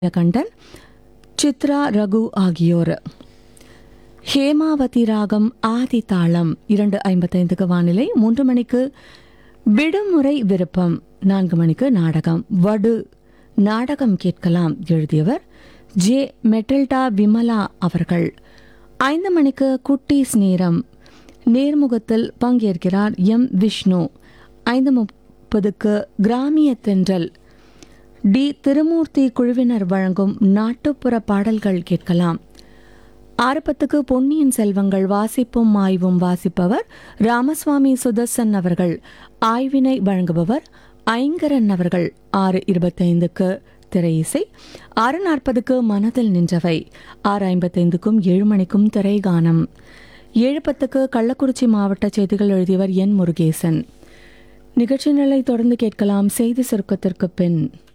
கண்டன் சித்ரா ரகு ஆகியோர் ஹேமாவதி ராகம் ஆதி தாளம் இரண்டு ஐம்பத்தைந்துக்கு வானிலை மூன்று மணிக்கு விடுமுறை விருப்பம் நான்கு மணிக்கு நாடகம் வடு நாடகம் கேட்கலாம் எழுதியவர் ஜே மெட்டில்டா விமலா அவர்கள் ஐந்து மணிக்கு குட்டீஸ் நேரம் நேர்முகத்தில் பங்கேற்கிறார் எம் விஷ்ணு ஐந்து முப்பதுக்கு கிராமிய தென்றல் டி திருமூர்த்தி குழுவினர் வழங்கும் நாட்டுப்புற பாடல்கள் கேட்கலாம் ஆறு பத்துக்கு பொன்னியின் செல்வங்கள் வாசிப்பும் ஆய்வும் வாசிப்பவர் ராமசுவாமி சுதர்சன் அவர்கள் ஆய்வினை வழங்குபவர் ஐங்கரன் அவர்கள் ஆறு இருபத்தைந்துக்கு திரையிசை ஆறு நாற்பதுக்கு மனதில் நின்றவை ஆறு ஐம்பத்தைந்துக்கும் ஏழு மணிக்கும் திரைகானம் ஏழு பத்துக்கு கள்ளக்குறிச்சி மாவட்ட செய்திகள் எழுதியவர் என் முருகேசன் நிகழ்ச்சி நிலை தொடர்ந்து கேட்கலாம் செய்தி சுருக்கத்திற்கு பின்